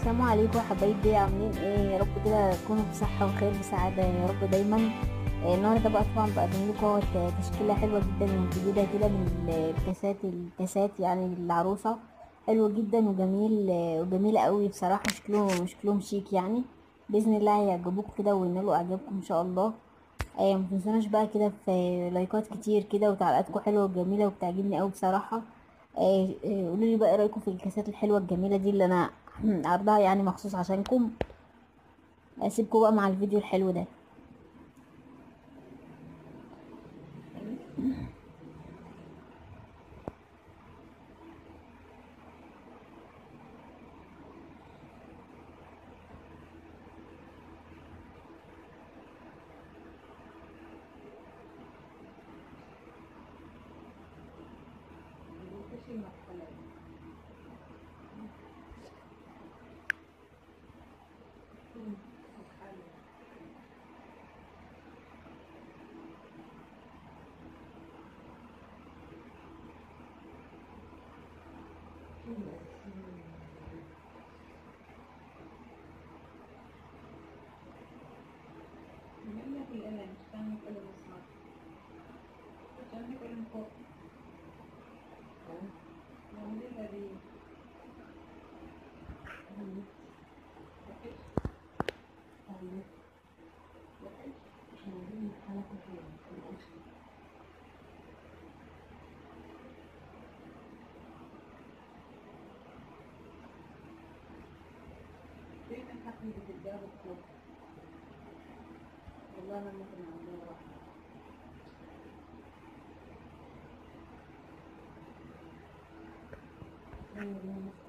السلام عليكم حبايبي عاملين ايه يا رب كده تكونوا بصحة وخير وسعادة يا رب دايما آه، النهارده بقى طبعا بقدم لكم اهوت تشكيلة حلوة جدا وجديدة كده من الكاسات الكاسات يعني للعروسة حلو جدا وجميل آه، وجميلة قوي بصراحة شكلهم شكلهم شيك يعني بإذن الله هيعجبوكم كده وينالوا إعجابكم إن شاء الله آه متنسوناش بقى كده في لايكات كتير كده وتعليقاتكم حلوة وجميلة وبتعجبني قوي بصراحة آه، آه، قولوا لي بقى ايه رايكم في الكاسات الحلوه الجميله دي اللي انا عرضها يعني مخصوص عشانكم اسيبكم بقى مع الفيديو الحلو ده والله ما ممكن اعملها واحدة ايوه